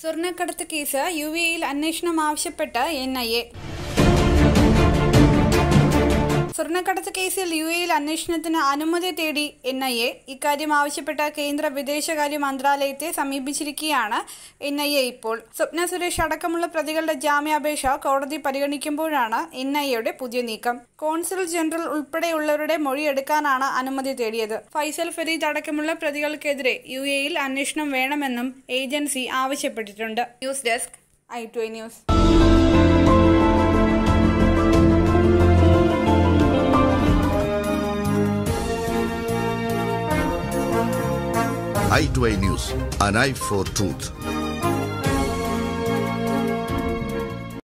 സ്വർണ്ണക്കടത്ത് case you എയിൽ അന്വേഷണം ആവശ്യപ്പെട്ട് എൻ ഐ എ സ്വർണ്ണക്കടത്ത് കേസിൽ യു എയിൽ അന്വേഷണത്തിന് അനുമതി തേടി എൻ ഐ എ ഇക്കാര്യം ആവശ്യപ്പെട്ട കേന്ദ്ര വിദേശകാര്യ മന്ത്രാലയത്തെ സമീപിച്ചിരിക്കുകയാണ് എൻ ഐ എ ഇപ്പോൾ സ്വപ്ന സുരേഷ് അടക്കമുള്ള പ്രതികളുടെ ജാമ്യാപേക്ഷ കോടതി പരിഗണിക്കുമ്പോഴാണ് എൻ ഐ എയുടെ പുതിയ നീക്കം കോൺസുൽ ജനറൽ ഉൾപ്പെടെയുള്ളവരുടെ മൊഴിയെടുക്കാനാണ് അനുമതി തേടിയത് ഫൈസൽ ഫരീദ് അടക്കമുള്ള പ്രതികൾക്കെതിരെ യു എയിൽ അന്വേഷണം വേണമെന്നും ഏജൻസി ആവശ്യപ്പെട്ടിട്ടുണ്ട് news desk I two news i2i News, an eye for truth.